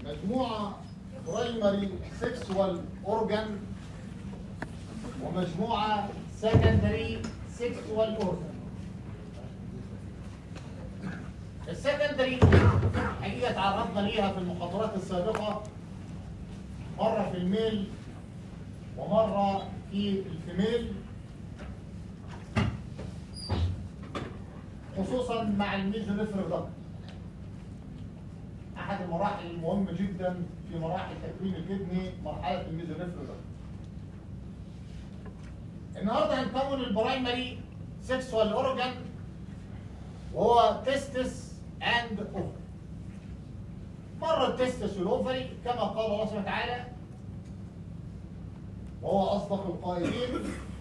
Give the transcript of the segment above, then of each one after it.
مجموعة برايمري سيكسوال اورجان ومجموعة سكندري سيكسوال اورجان السكندري حقيقة تعرضنا ليها في المحاضرات السابقة مرة في الميل ومرة في الفيميل خصوصا مع الميزونيفر ضغط احد المراحل المهمة جدا في مراحل تكوين الكدني مرحلة الميزونيفر ضغط النهارده هنكون البرايمري سيكسوال اورجان وهو تستس اند اوفر مرة التستس والاوفري كما قال الله سبحانه وتعالى وهو اصدق القائلين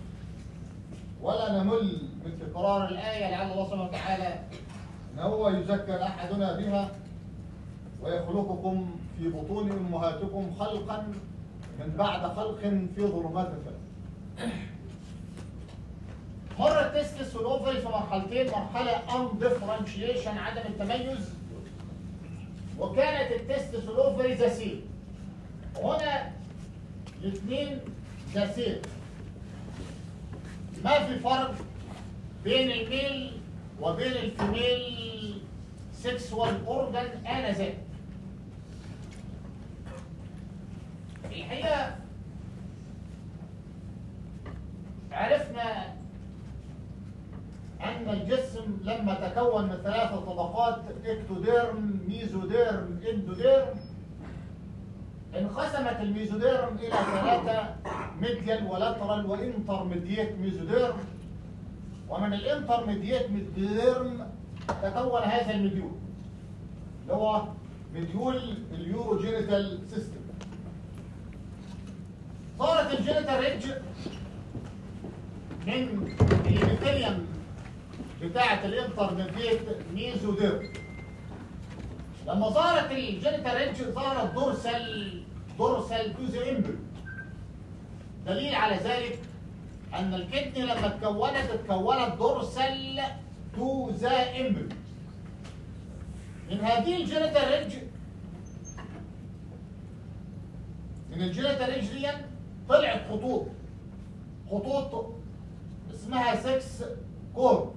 ولا نمل من تكرار الآية لعل الله سبحانه وتعالى أن هو يذكر أحدنا بها ويخلقكم في بطون أمهاتكم خلقا من بعد خلق في ظلمات الثلاث. مرة التستس والأوفري في مرحلتين مرحلة undifferentiation عدم التميز وكانت التستس والأوفري ذا سيل وهنا الاثنين ذا سيل ما في فرق بين الميل وبين الفيميل سيكسوال اورجان انذاك الحقيقه عرفنا ان الجسم لما تكون من ثلاثه طبقات اكتوديرم ميزوديرم اندوديرم انقسمت الميزوديرم الى ثلاثه ميديال ولاترال وانترميديت ميزوديرم ومن الانترميديت ميزوديرم تكون هذا المديول اللي هو مديول اليوروجينيتال سيستم صارت الجينيتال ريدج من الابيثيليوم بتاعه الانترميديت ميزوديرم لما ظهرت الجينيتال ريدج ظهرت دورسال دورسال تو ذا امبل دليل على ذلك ان الكدني لما اتكونت اتكونت دورسال تو ذا امبل من هذه الجينيتال ريدج من الجينيتال ريدج دي طلعت خطوط خطوط اسمها 6 كور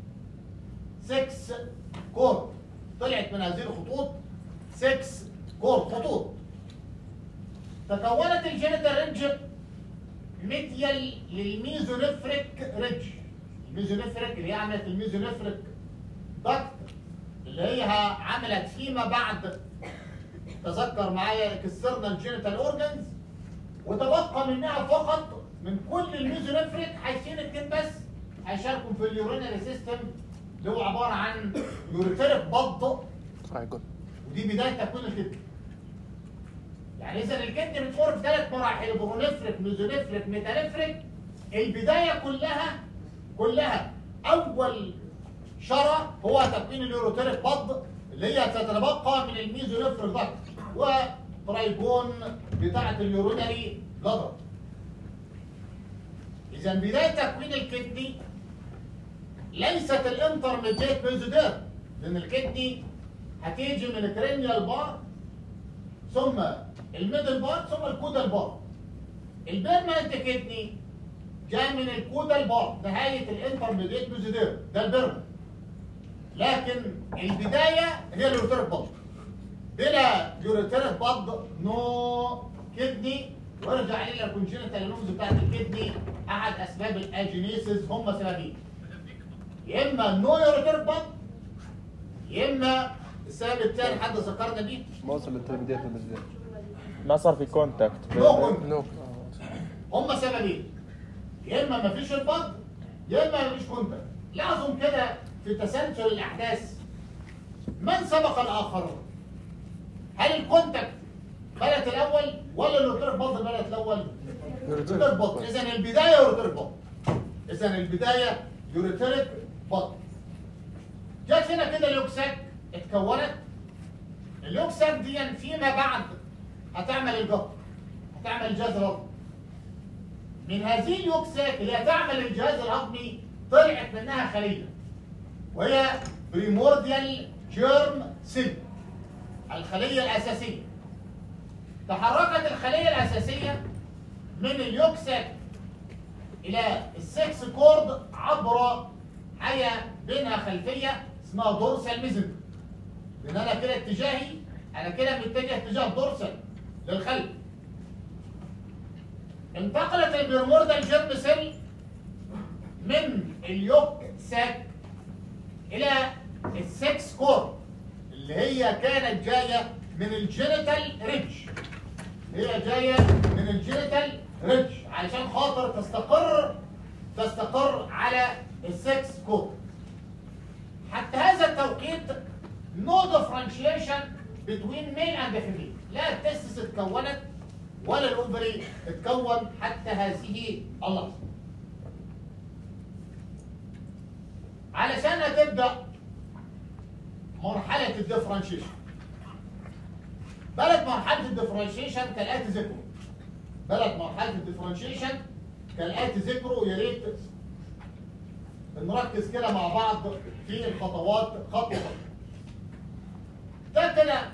6 كور طلعت من هذه الخطوط 6 كور خطوط تكونت الجينيتال ريدج ميديال للميزونفريك ريدج الميزونفريك اللي هي عملت الميزونفريك دكت اللي هي عملت فيما بعد تذكر معايا كسرنا الجينيتال اورجنز وتبقى منها فقط من كل الميزونفريك حيثين اتنين بس هيشاركوا في اليورينري سيستم اللي هو عباره عن يوريتريك بض ودي بدايه تكوين الكدني يعني اذا الكدني بتمر في ثلاث مراحل برونفريك ميزونفريك ميتانفريك البدايه كلها كلها اول شرى هو تكوين اليوروتيريك بض اللي هي تتبقى من الميزونفريك ضغط وترايبون بتاعه اليورينري بلادر اذا بدايه تكوين الكدني ليست الانترميديت ميزودير لان الكدني هتيجي من الكرينيال بار ثم الميدل بار ثم الكودال بار البيرمننت كدني جاء من الكودال بار نهايه الانترميديت ميزودير ده البيرمننت لكن البدايه هي اليوريتريك بض بلا يوريتريك بض نو كدني وارجع الى الكونجنتال لوز بتاعت الكدني احد اسباب الاجينيسيس هم سببين يا اما نو يوريتريك بض يا اما السبب الثاني حد ذكرنا بيه ما وصل للترميديات بالنسبه لي ما صار في كونتاكت نو كونتاكت. نو هم سببين يا اما مفيش البض يا اما مفيش كونتاكت لاحظوا كده في تسلسل الاحداث من سبق الاخر هل الكونتاكت بدات الاول ولا اليوريتريك بض بدات الاول يوريتريك بض اذا البدايه يوريتريك بض اذا البدايه يوريتريك بض جت هنا كده اليوكساك اتكونت اليوكساك دي فيما بعد هتعمل الجهر هتعمل الجهاز الهضمي من هذه اليوكساك اللي هتعمل الجهاز الهضمي طلعت منها خليه وهي بريمورديال جيرم سيل الخليه الاساسيه تحركت الخليه الاساسيه من اليوكساك الى السكس كورد عبر حاجه بينها خلفيه اسمها دورسال ميزنتر لان انا كده اتجاهي انا كده متجه اتجاه دورسال للخلف انتقلت البرموردال جيرم سيل من اليوك ساك الى السكس كورد اللي هي كانت جايه من الجينيتال ريدج هي جايه من الجينيتال ريدج علشان خاطر تستقر تستقر على السكس كورد حتى هذا التوقيت no differentiation between male and female لا التستس اتكونت ولا الاوفري اتكون حتى هذه اللحظه علشان تبدا مرحله الديفرنشيشن بلد مرحله الديفرنشيشن كالاتي ذكره بلد مرحله الديفرنشيشن كالاتي ذكره يا ريت نركز كده مع بعض في الخطوات خطوه خطوه ده كده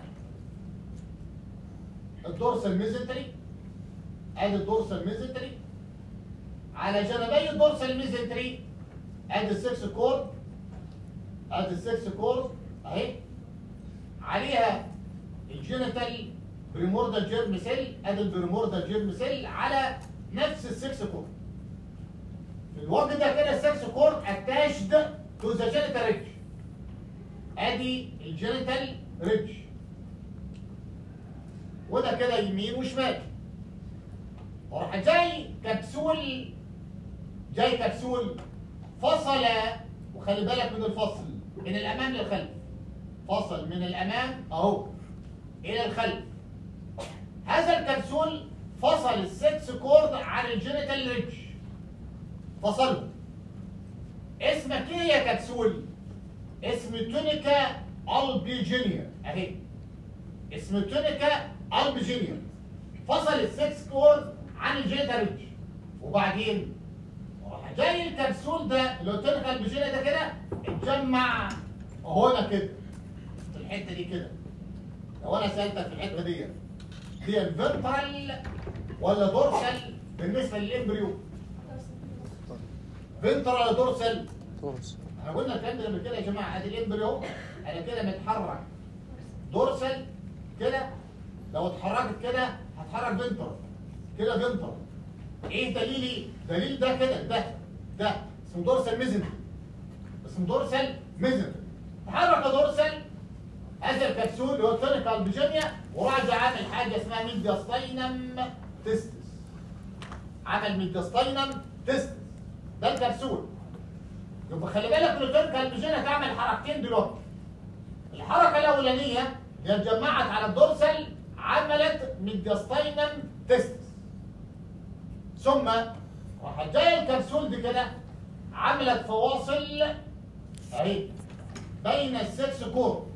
الدورسال ميزنتري ادي الدورسال ميزنتري على جانبي الدورسال ميزنتري ادي السكس كورد ادي السكس كورد اهي عليها الجينيتال بريموردال جيرم سيل ادي البريموردال جيرم سيل على نفس السكس كورد في الوقت ده كده السكس كورد اتاشد تو ذا جينيتال ريدج ادي الجينيتال ريدج وده كده يمين وشمال وراح جاي كبسول جاي كبسول فصل وخلي بالك من الفصل من الامام للخلف فصل من الامام اهو الى الخلف هذا الكبسول فصل السكس كورد عن الجينيتال ريدج فصله اسمك ايه يا كبسول اسم تونيكا البيجينيا اهي اسم تونيكا البيجينيا فصل السكس كورد عن الجينيتال ريدج وبعدين راح جاي الكبسول ده اللي قلت لك البيجينيا ده كده اتجمع هنا كده في الحته دي كده لو انا سالتك في الحته دي دي الفنترال ولا دورسال بالنسبه للامبريو فنترال ولا دورسال تورس احنا قلنا الكلام ده قبل كده يا جماعه ادي الامبريو انا كده متحرك دورسال كده لو اتحركت كده هتحرك فنترال كده فنترال ايه دليلي؟ دليل ده كده ده ده اسمه دورسال ميزن اسمه دورسال ميزن تحرك دورسال هذا الكبسول اللي هو التونيكال بيجينيا وراح جاي عامل حاجه اسمها ميدياستاينم تيستس عمل ميدياستاينم تيستس ده الكبسول يبقى خلي بالك ان التونيكال بيجينيا تعمل حركتين دلوقتي الحركه الاولانيه هي اتجمعت على الدورسال عملت ميدياستاينم تيستس ثم راح جاي الكبسول دي كده عملت فواصل اهي بين السكس كور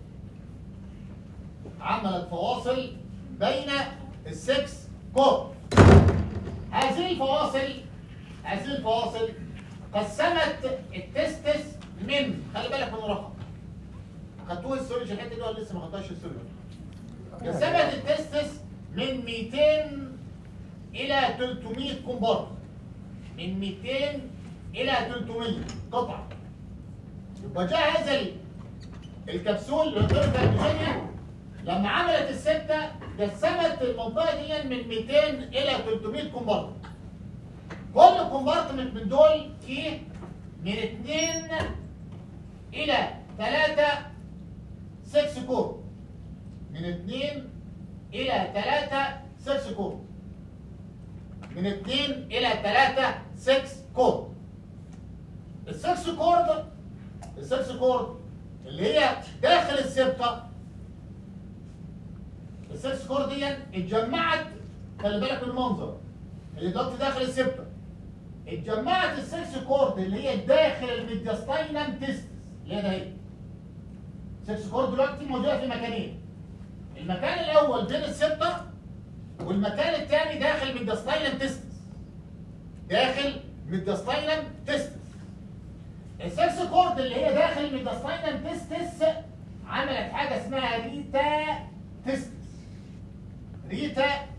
عملت فواصل بين السكس كور هذه الفواصل هذه الفواصل قسمت التستس من خلي بالك من الرقم خدتوه السولج الحته دي ولا لسه ما خدتهاش السولج قسمت التستس من 200 الى 300 كومبارت من 200 الى 300 قطعه يبقى جاء هذا ال- الكبسول اللي ضربت الفيجينيا لما عملت السته قسمت المنطقه دي من 200 الى 300 كومبارت كل كومبارتمنت من دول فيه من 2 الى 3 6 كور من 2 الى 3 6 كور من 2 الى 3 6 كور السكس كورد السكس كورد اللي هي داخل السبطه السكس كورد دي اتجمعت خلي بالك من المنظر اللي دلوقتي داخل السبطه اتجمعت السكس كورد اللي هي داخل الميدياستاينم تيستس اللي هي ده اهي السكس كورد دلوقتي موجوده في مكانين المكان الاول بين السبطه والمكان الثاني داخل ميدياستاينم تيستس داخل ميدياستاينم تيستس السكس كورد اللي هي داخل الميدياستاينم تيستس عملت حاجه اسمها ريتا تيستس ريتا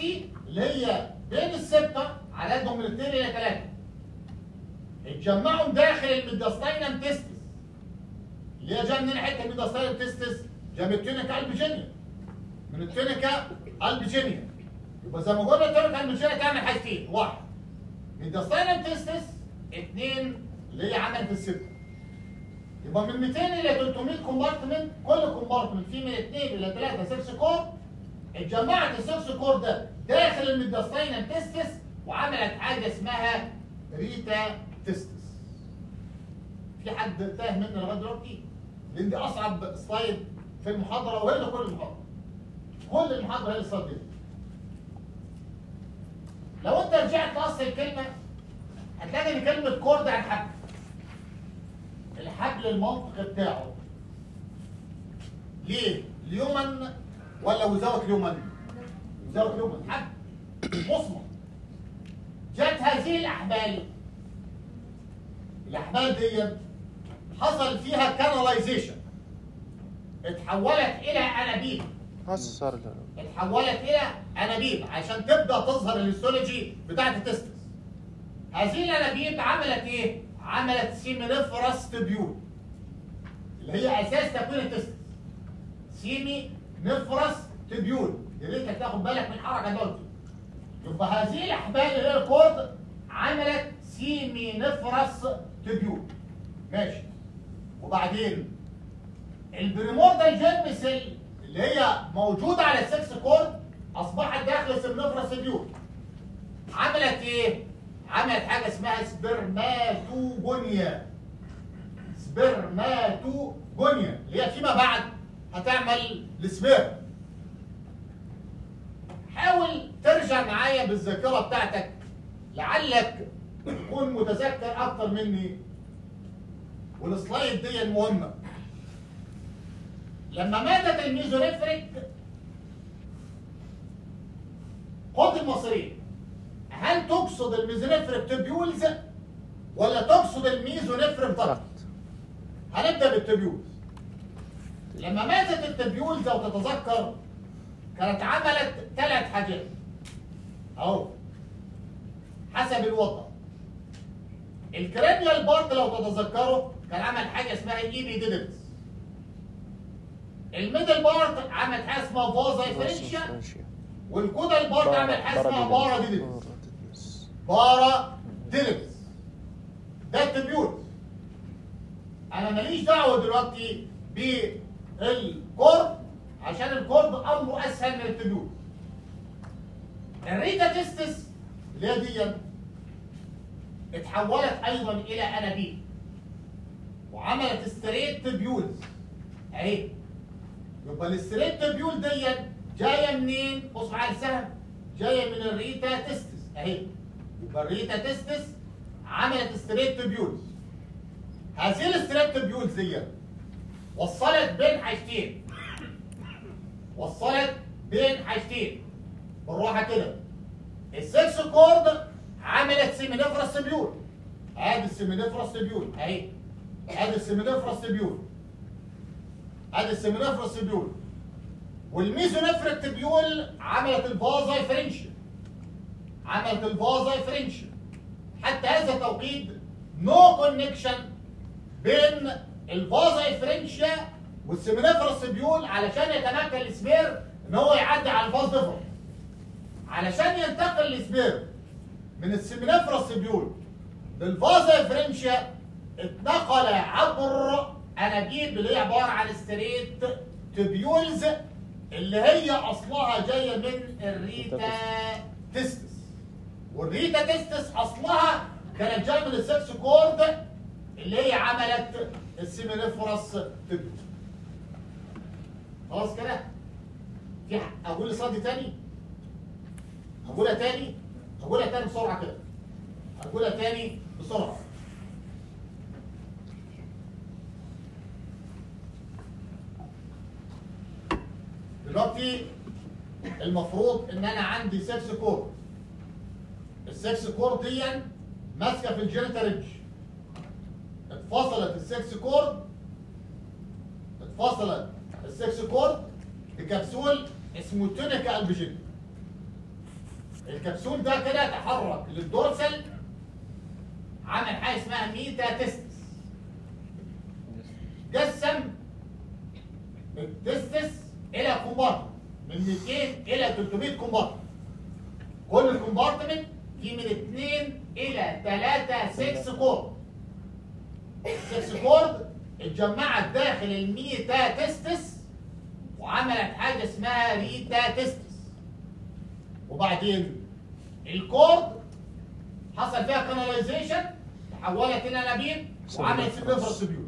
تي اللي هي بين السبتة عددهم من اثنين الى ثلاثة اتجمعوا داخل الميداستاينم تيستس اللي هي جايه من حته الميداستاينم تيستس جايه من التونيكا البيجينيا من التونيكا البيجينيا يبقى زي ما قلنا التونيكا البيجينيا تعمل حاجتين واحد ميداستاينم تيستس اثنين اللي هي عملت السبتة يبقى من 200 الى 300 كومبارتمنت كل كومبارتمنت فيه من 2 الى 3 6 كور اتجمعت السكس كور ده داخل الميداستاينم تيستس وعملت حاجه اسمها ريتا تيستس في حد تاه مني لغايه دلوقتي لان دي اصعب سلايد في المحاضره وهي كل المحاضره كل المحاضره هي السلايد دي لو انت رجعت لاصل الكلمه هتلاقي ان كلمه كور ده عن حبل الحبل المنطق بتاعه ليه؟ ليومن ولا وزاوت ليومن؟ وزاوت ليومن حبل مصمت جت هذه الاحبال الاحبال دي حصل فيها كاناليزيشن اتحولت الى انابيب حصر اتحولت الى انابيب عشان تبدا تظهر الهيستولوجي بتاعت التستس هذه الانابيب عملت ايه؟ عملت سيمينيفرس تبيول اللي هي اساس تكوين التستس سيمي نفرس تبيول يا ريتك تاخد بالك من الحركه دلوقتي يبقى هذه الاحبال اللي هي الكورد عملت سيمي نفرس تبيول ماشي وبعدين البريموردال جيرم سيل اللي هي موجوده على السكس كورد اصبحت داخل السمنفرس تبيول عملت ايه؟ عملت حاجه اسمها سبرماتوجونيا سبرماتوجونيا اللي هي فيما بعد هتعمل السبير حاول ترجع معايا بالذاكره بتاعتك لعلك تكون متذكر اكتر مني والسلايد دي المهمه لما ماتت الميزونيفريك خد المصريين هل تقصد الميزونيفريك تبيولز ولا تقصد الميزونيفريك ضغط؟ هنبدا بالتبيولز لما ماتت التبيولز لو تتذكر كانت عملت ثلاث حاجات اهو حسب الوضع الكرينيال بارت لو تتذكروا كان عمل حاجه اسمها اي بي ديدنس الميدل بارت عمل حاجه اسمها فازا فرنشيا والكودال بارت بارا- عمل حاجه اسمها بارا بارا ديدنس بارا ديدنس ده التبيول انا ماليش دعوه دلوقتي بالكورد عشان الكورد امره اسهل من التبيول الريتا تستس اللي هي دي اتحولت ايضا الى انابيب وعملت ستريت تبيولز اهي يبقى الستريت تبيول دي جايه منين؟ بص معايا السهم جايه من الريتا تستس اهي يبقى الريتا تستس عملت ستريت تبيولز هذه الستريت تبيولز دي وصلت بين حاجتين وصلت بين حاجتين بالراحه كده السكس كورد عملت سيمينيفرس تبيول ادي السيمينيفرس تبيول اهي ادي السيمينيفرس تبيول ادي السيمينيفرس تبيول والميزونيفريك تبيول عملت الفازا فرنشن عملت الفازا فرنشن حتى هذا التوقيت نو كونكشن بين الفازا فرنشا والسيمينيفرس تبيول علشان يتمكن السبير ان هو يعدي على الفاز ديفرنت علشان ينتقل السبير من السيمينيفرس تبيول للفازا فرنشا اتنقل عبر انابيب اللي هي عباره عن ستريت تبيولز اللي هي اصلها جايه من الريتا تستس والريتا تستس اصلها كانت جايه من السكس كورد اللي هي عملت السيمينيفرس تبيول خلاص كده في ح- اقول الصاد تاني هقولها تاني هقولها تاني بسرعه كده هقولها تاني بسرعه دلوقتي المفروض ان انا عندي سكس كور السكس كور دي ماسكه في الجينيتال ريدج اتفصلت السكس كور اتفصلت السكس كور بكبسول اسمه تونيكا البجين الكبسول ده كده تحرك للدورسال عمل حاجه اسمها ميتا تستس قسم التستس الى كومبارتمنت من 200 الى 300 كومبارتمنت كل كومبارتمنت فيه من 2 الى 3 6 كورد 6 كورد اتجمعت داخل الميتا تستس وعملت حاجه اسمها ريتا تستس وبعدين الكورد حصل فيها كاناليزيشن تحولت الى نبيل وعملت سيبريفرال سبيوت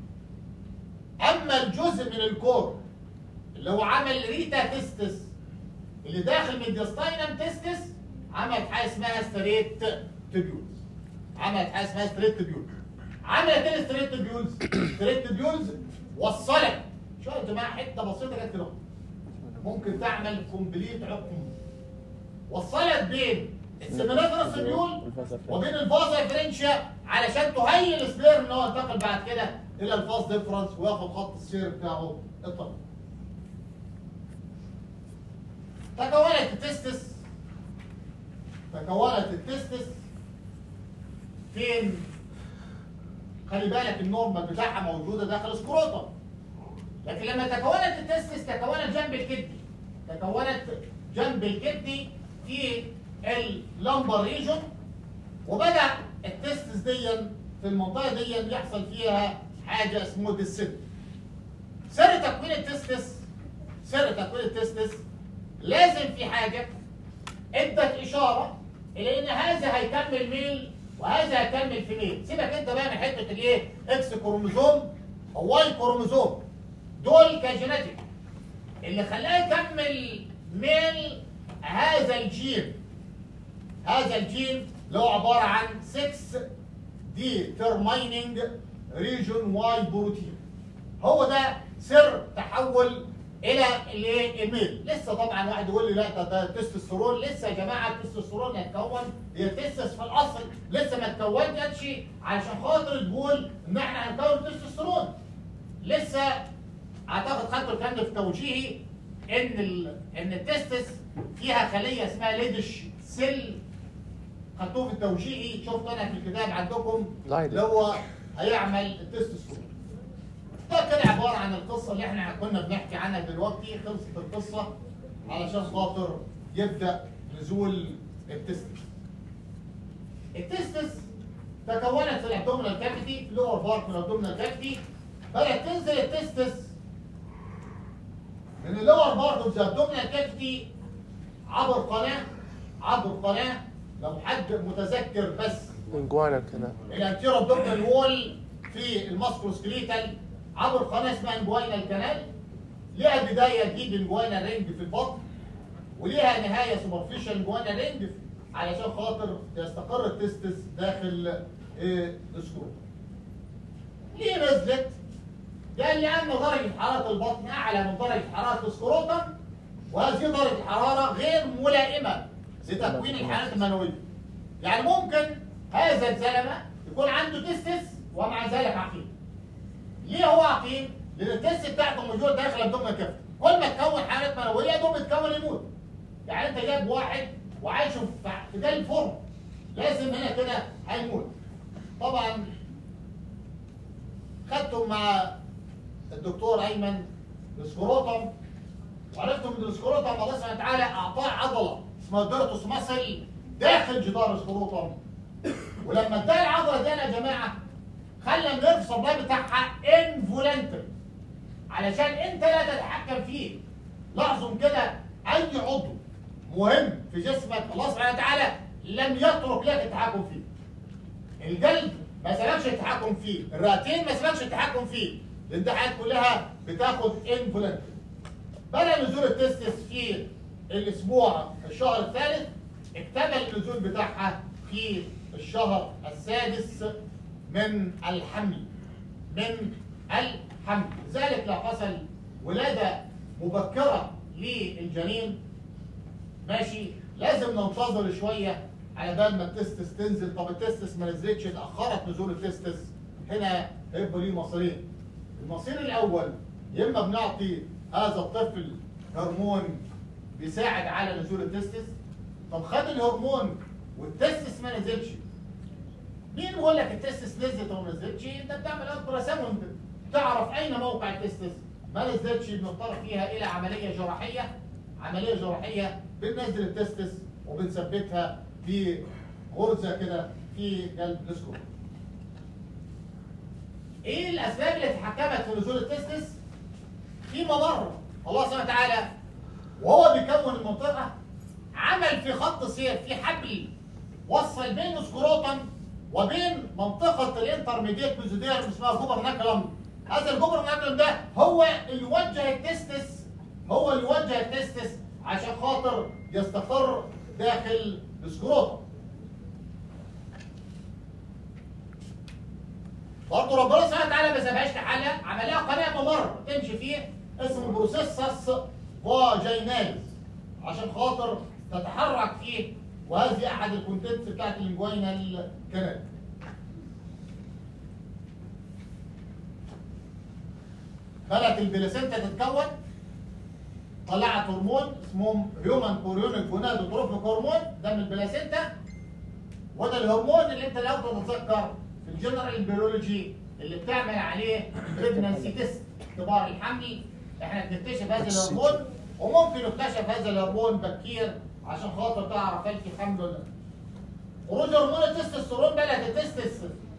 اما الجزء من الكورد اللي هو عمل ريتا تستس اللي داخل من ديستاينم تستس عملت حاجه اسمها ستريت تبيولز عملت حاجه اسمها ستريت تبيولز عملت ايه ستريت تبيولز؟ ستريت تبيولز وصلت شويه يا جماعه حته بسيطه كده كده ممكن تعمل كومبليت عقم وصلت بين السيميلاتر سبيول وبين الفازا فرنشيا علشان تهيئ السبير ان هو ينتقل بعد كده الى الفاز ديفرنس وياخد خط السير بتاعه الطبيعي. تكونت التستس تكونت التستس فين؟ خلي بالك النورمال بتاعها موجوده داخل السكروتم لكن لما تكونت التستس تكونت جنب الكدني تكونت جنب الكدني في اللمبر ريجون وبدا التستس دي في المنطقه دي يحصل فيها حاجه اسمه ديسنت سر تكوين التستس سر تكوين التستس لازم في حاجه ادت اشاره الى ان هذا هيكمل ميل وهذا هيكمل في ميل سيبك انت بقى من حته الايه اكس كروموزوم او واي كروموزوم دول كجينيتيك اللي خلاه يكمل ميل هذا الجين هذا الجين اللي هو عباره عن 6 دي ترميننج ريجون واي بروتين هو ده سر تحول الى الايه الميل لسه طبعا واحد يقول لي لا ده ده تستوستيرون لسه يا جماعه التستوستيرون يتكون هي تستس في الاصل لسه ما اتكونتش علشان خاطر تقول ان احنا هنكون تستوستيرون لسه اعتقد خدتوا الكلام ده في توجيهي ان ال... ان التستس فيها خليه اسمها ليدش سيل خدتوه في التوجيهي شفت انا في الكتاب عندكم لايدش. اللي هو هيعمل التستوستيرون ده كده عباره عن القصه اللي احنا كنا بنحكي عنها دلوقتي خلصت القصه علشان خاطر يبدا نزول التستس التستس تكونت في الابدومينال كافيتي في لور بارت من الابدومينال كافيتي بدات تنزل التستس من اللور بارت اوف ذا ابدومينال كافيتي عبر قناه عبر قناه لو حد متذكر بس انجوانا كده الانتيرو ابدومينال وول في الماسكروسكليتال عبر قناه اسمها انجوينال كانال ليها بدايه تجيب انجوينال رينج في البطن وليها نهايه سوبرفيشال انجوينال رينج علشان خاطر يستقر التستس داخل إيه، السكروت. ليه نزلت؟ قال لان درجه حراره البطن اعلى من درجه حراره السكروتم وهذه درجه الحراره غير ملائمه لتكوين الحيوانات المنويه. يعني ممكن هذا الزلمه يكون عنده تستس ومع ذلك عقيم. ليه هو عقيم؟ لان التست بتاعته موجود داخل الدم الكبد. كل ما تكون حالات منويه دوم يتكون يموت. يعني انت جايب واحد وعايشه في في ده الفورم لازم هنا كده هيموت. طبعا خدتم مع الدكتور ايمن السكروتم وعرفتم ان السكروتم الله سبحانه وتعالى اعطاه عضله اسمها ديرتوس ماسل داخل جدار السكروتم ولما ادى العضله دي يا جماعه خلى النيرف سبلاي بتاعها انفولنتري علشان انت لا تتحكم فيه لاحظوا كده اي عضو مهم في جسمك الله سبحانه وتعالى لم يترك لك التحكم فيه القلب ما سبقش التحكم فيه الرئتين ما سبقش التحكم فيه لان ده حاجات كلها بتاخد انفولنت بدا نزول التستس في الاسبوع الشهر الثالث اكتمل النزول بتاعها في الشهر السادس من الحمل من الحمل لذلك لو حصل ولاده مبكره للجنين ماشي لازم ننتظر شويه على بال ما التستس تنزل طب التستس ما نزلتش اتاخرت نزول التستس هنا هيبقى ليه مصيرين المصير الاول يا اما بنعطي هذا الطفل هرمون بيساعد على نزول التستس طب خد الهرمون والتستس ما نزلش مين بيقول لك التستس نزلت او ما نزلتش انت بتعمل الترا ساوند تعرف اين موقع التستس ما نزلتش بنضطر فيها الى عمليه جراحيه عمليه جراحيه بننزل التستس وبنثبتها في غرزه كده في قلب السكروت ايه الاسباب اللي تحكمت في نزول التستس في ممر الله سبحانه وتعالى وهو بيكون المنطقه عمل في خط سير في حبل وصل بين سكروتم وبين منطقه الانترميديت ميزودير اللي اسمها جوبر ناكلم هذا الجوبر ناكلم ده هو اللي وجه التستس هو اللي وجه التستس عشان خاطر يستقر داخل السكروتم برضه ربنا سبحانه وتعالى ما سابهاش لحالها عمل لها قناه ممر تمشي فيه اسمه بروسيسس فاجيناليس عشان خاطر تتحرك فيه وهذه احد الكونتنتس بتاعت الانجوينال كانال بدات البلاسينتا تتكون طلعت هرمون اسمه هيومن كوريونيك جونادوتروفيك هرمون ده من البلاسينتا وده الهرمون اللي انت لو تتذكر في الجنرال بيولوجي اللي بتعمل عليه بريجنانسي تيست اختبار الحمل احنا بنكتشف هذا الهرمون وممكن يكتشف هذا الهرمون بكير عشان خاطر تعرف هل في حمل ولا لا. خروج هرمون التستوستيرون بدات التستس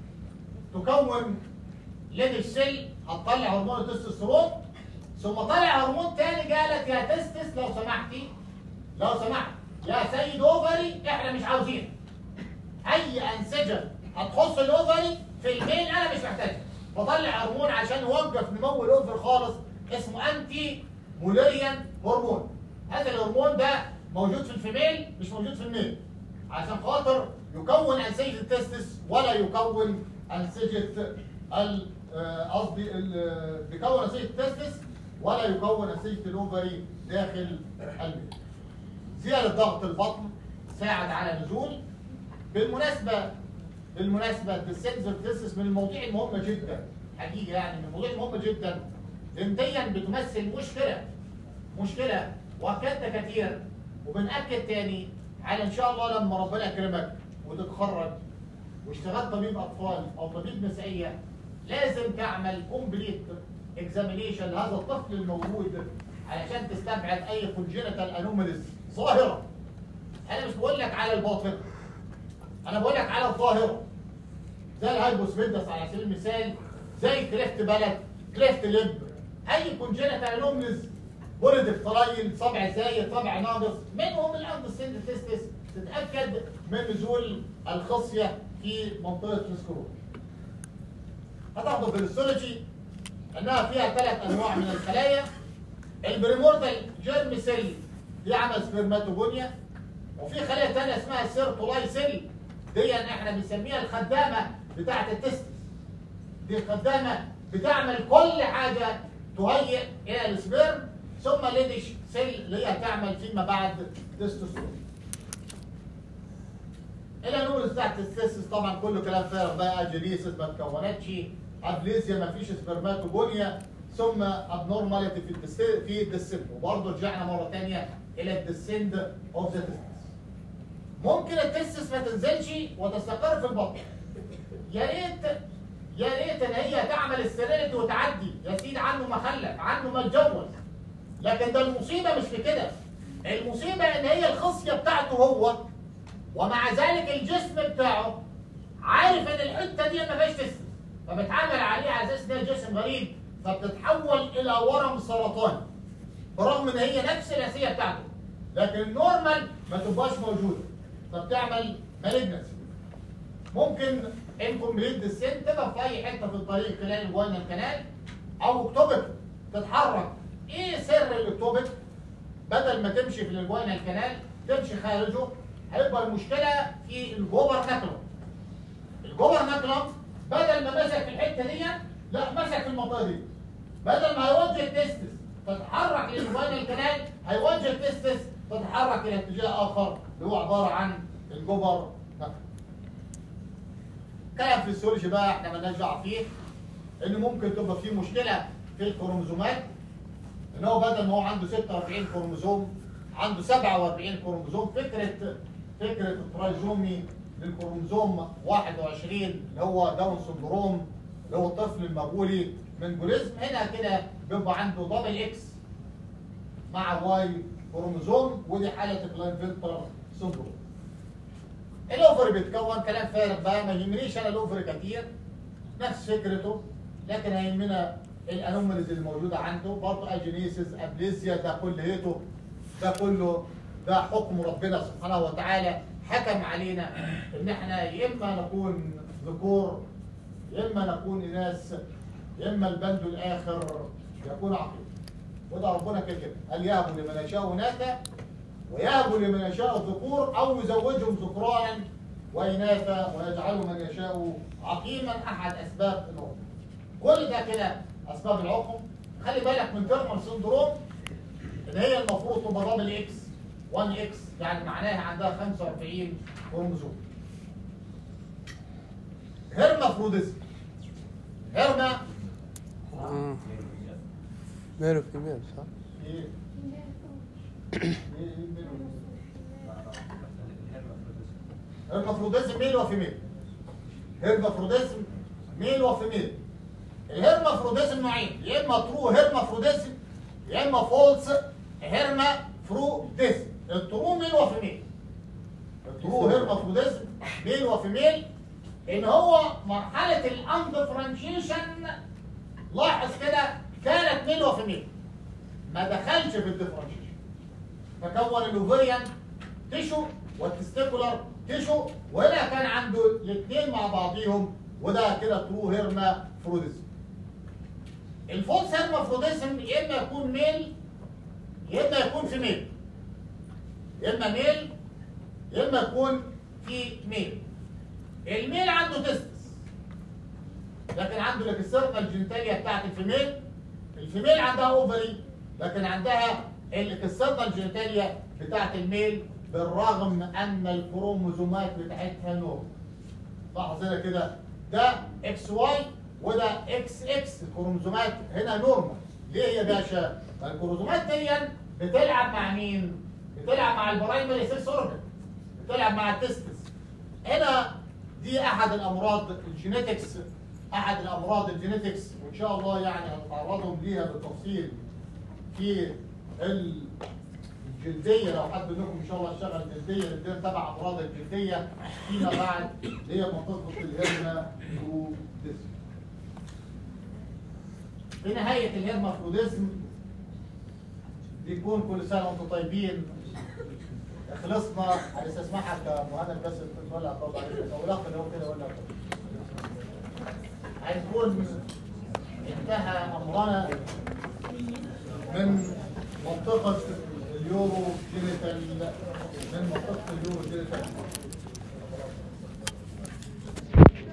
تكون ليد السيل هتطلع هرمون التستوستيرون ثم طلع هرمون تاني قالت يا تستس لو سمحتي لو سمحت يا سيد اوفري احنا مش عاوزين اي انسجه هتخص الاوفري في الميل انا مش محتاجها بطلع هرمون عشان يوقف نمو الاوفر خالص اسمه انتي موليريان هرمون هذا الهرمون ده موجود في الفيميل مش موجود في الميل عشان خاطر يكون انسجه التستس ولا يكون انسجه ال آه، قصدي ال- بيكون انسجه التستس ولا يكون انسجه الاوفري داخل الميل زياده ضغط البطن ساعد على نزول بالمناسبه بالمناسبه السيلز تيستس من المواضيع المهمه جدا حقيقه يعني من المواضيع المهمه جدا ذهنيا بتمثل مشكله مشكله واكدت كثير وبنأكد تاني على ان شاء الله لما ربنا يكرمك وتتخرج واشتغلت طبيب اطفال او طبيب نسائيه لازم تعمل كومبليت اكزامينيشن لهذا الطفل الموجود علشان تستبعد اي كونجينيتال انوماليز ظاهره انا مش بقول لك على الباطن انا بقول لك على الظاهره زي الهايبوسفيدس على سبيل المثال زي كليفت بلد كليفت لب اي كونجينيتال انوماليز ولد افترايل طبع زايد طبع ناقص منهم الاندسند تيستس تتاكد من نزول الخصيه في منطقه السكرول هتاخدوا في الهيستولوجي انها فيها ثلاث انواع من الخلايا البريموردال جيرم سيل دي عمل سبرماتوجونيا وفي خليه ثانيه اسمها سيرتولاي سيل دي احنا بنسميها الخدامه بتاعه التستس دي الخدامه بتعمل كل حاجه تهيئ الى السبرم ثم ليدش سيل اللي هي تعمل فيما بعد تستوستيرون الانوماليز بتاعت التستس طبعا كله كلام فارغ بقى جينيسيس ما اتكونتش ابليزيا ما فيش سبرماتوجونيا ثم ابنورماليتي في الدس في الدسند وبرضه رجعنا مره ثانيه الى الدسند اوف ذا تستس ممكن التستس ما تنزلش وتستقر في البطن يا ريت يا ريت ان هي تعمل السيريلتي وتعدي يا سيدي عنه ما خلف عنه ما اتجوز لكن ده المصيبه مش في كده المصيبه ان هي الخصيه بتاعته هو ومع ذلك الجسم بتاعه عارف ان الحته دي ما فيهاش تستس فبتعامل عليه على اساس ان هي جسم غريب فبتتحول الى ورم سرطاني برغم ان هي نفس الاسيه بتاعته لكن النورمال ما تبقاش موجوده فبتعمل مالجنسي ممكن انكمبليت ديسنت تبقى في اي حته في الطريق خلال الجوينال كانال او اكتوبك تتحرك ايه سر الاكتوبك بدل ما تمشي في الجوينال كانال تمشي خارجه هيبقى المشكله في الجوبر ناكلم الجوبر ناكلم بدل ما مسك في الحته دي لا مسك في المنطقه دي بدل ما هيوجه التستس تتحرك للجوينال كانال هيوجه التستس تتحرك الى اتجاه اخر اللي هو عباره عن الجوبر ناكلم كلام في السيولوجي بقى احنا مالناش دعوه فيه ان ممكن تبقى فيه مشكله في الكروموزومات ان هو بدل ما هو عنده 46 كروموزوم عنده 47 كروموزوم فكره فكره الترايزومي للكروموزوم 21 اللي هو داون سندروم اللي هو الطفل المغولي من بوليزم هنا كده بيبقى عنده دبل اكس مع واي كروموزوم ودي حاله كلاينفيلتر سندروم الاوفر بيتكون كلام فارغ بقى ما يهمنيش انا الاوفر كتير نفس فكرته لكن هيهمنا الانوماليز اللي موجوده عنده برضه اجينيسيس ابليزيا ده كليته ده كله ده حكم ربنا سبحانه وتعالى حكم علينا ان احنا يا اما نكون ذكور يا اما نكون اناث يا اما البند الاخر يكون عقيم وده ربنا كده كده قال يهب لمن يشاء اناثا ويهب لمن يشاء الذكور او يزوجهم ذكرانا واناثا ويجعل من يشاء عقيما احد اسباب العقم كل ده كده اسباب العقم خلي بالك من تيرمال سندروم ان هي المفروض تبقى دبل اكس 1 اكس يعني معناها عندها 45 كروموزوم هرمافروديزم هرما مم. ماله فيميل صح؟ ايه ايه إيه هرمافروديزم ميل وفيميل هرمافروديزم ميل وفيميل الهرمافروديزم نوعين يا اما ترو هرمافروديزم يا اما فولس هرمافروديزم الترو ميل وفيميل الترو هرمافروديزم ميل وفيميل ان هو مرحله الاندفرنشيشن لاحظ كده كانت ميل وفيميل ما دخلش في الديفرنشيشن فكون الاوفريان تيشو والتستيكولار تيشو وهنا كان عنده الاثنين مع بعضيهم وده كده ترو هيرما فروديزم الفولس هيرما فروديزم يا اما يكون ميل يا اما يكون في ميل يا اما ميل يا اما يكون في ميل الميل عنده تستس لكن عنده الاكسترنال الجينيتاليا بتاعت الفيميل الفيميل عندها اوفري لكن عندها الاكسترنال جينيتاليا بتاعت الميل بالرغم ان الكروموزومات بتاعتها نورمال لاحظ هنا كده ده اكس واي وده اكس اكس الكروموزومات هنا نورمال ليه يا باشا؟ الكروموزومات دي بتلعب مع مين؟ بتلعب مع البرايمري سيكس اورجن بتلعب مع التستس هنا دي احد الامراض الجينيتكس احد الامراض الجينيتكس وان شاء الله يعني هنتعرضهم ليها بالتفصيل في الجلديه لو حد منكم ان شاء الله اشتغل جلديه لان تبع امراض الجلديه فيما بعد اللي هي منطقه الهرما فروديزم. في نهايه الهرما فروديزم بيكون كل سنه وانتم طيبين خلصنا هنستسمحك يا مهند بس تولع طبعا او لا لو كده ولا هيكون انتهى امرنا من منطقة اليورو جينيتال من منطقة اليورو جينيتال